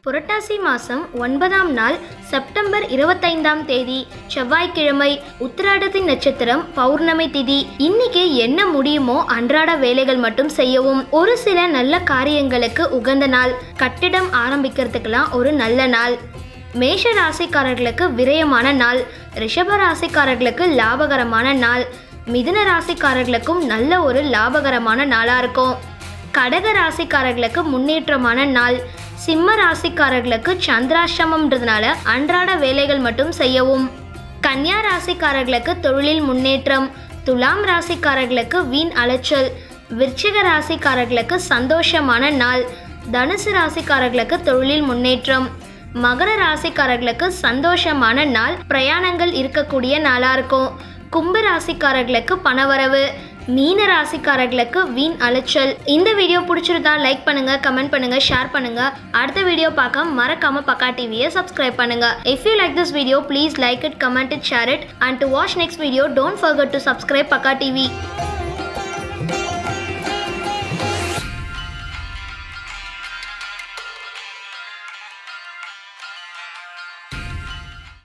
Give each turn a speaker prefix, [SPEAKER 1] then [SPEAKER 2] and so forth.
[SPEAKER 1] புரட்டாசி மாதம் ஒன்பதாம் நாள் செப்டம்பர் இருபத்தைந்தாம் தேதி செவ்வாய்க்கிழமை உத்திராடத்தி நட்சத்திரம் பௌர்ணமி திதி இன்னைக்கு என்ன முடியுமோ அன்றாட வேலைகள் மட்டும் செய்யவும் ஒரு சில நல்ல காரியங்களுக்கு உகந்த நாள் கட்டிடம் ஆரம்பிக்கிறதுக்கெல்லாம் ஒரு நல்ல நாள் மேஷ ராசிக்காரர்களுக்கு விரயமான நாள் ரிஷப ராசிக்காரர்களுக்கு லாபகரமான நாள் மிதுன ராசிக்காரர்களுக்கும் நல்ல ஒரு லாபகரமான நாளாக இருக்கும் கடக ராசிக்காரர்களுக்கு முன்னேற்றமான நாள் சிம்ம ராசிக்காரர்களுக்கு சந்திராஷ்டமம்ன்றதுனால அன்றாட வேலைகள் மட்டும் செய்யவும் கன்னியா ராசிக்காரர்களுக்கு தொழிலில் முன்னேற்றம் துலாம் ராசிக்காரர்களுக்கு வீண் அலைச்சல் விருச்சிக ராசிக்காரர்களுக்கு சந்தோஷமான நாள் தனுசு ராசிக்காரர்களுக்கு தொழிலில் முன்னேற்றம் மகர ராசிக்காரர்களுக்கு சந்தோஷமான நாள் பிரயாணங்கள் இருக்கக்கூடிய நாளா இருக்கும் கும்ப ராசிக்காரர்களுக்கு பணவரவு மீன ராசிக்காரர்களுக்கு வீண் அலைச்சல் இந்த வீடியோ பிடிச்சிருந்தா லைக் பண்ணுங்க கமெண்ட் பண்ணுங்க ஷேர் பண்ணுங்க அடுத்த வீடியோ பார்க்க மறக்காம பக்கா டிவியை சப்ஸ்கிரைப் பண்ணுங்க if you like this video please like it comment it share it and to watch next video don't forget to subscribe Pakka TV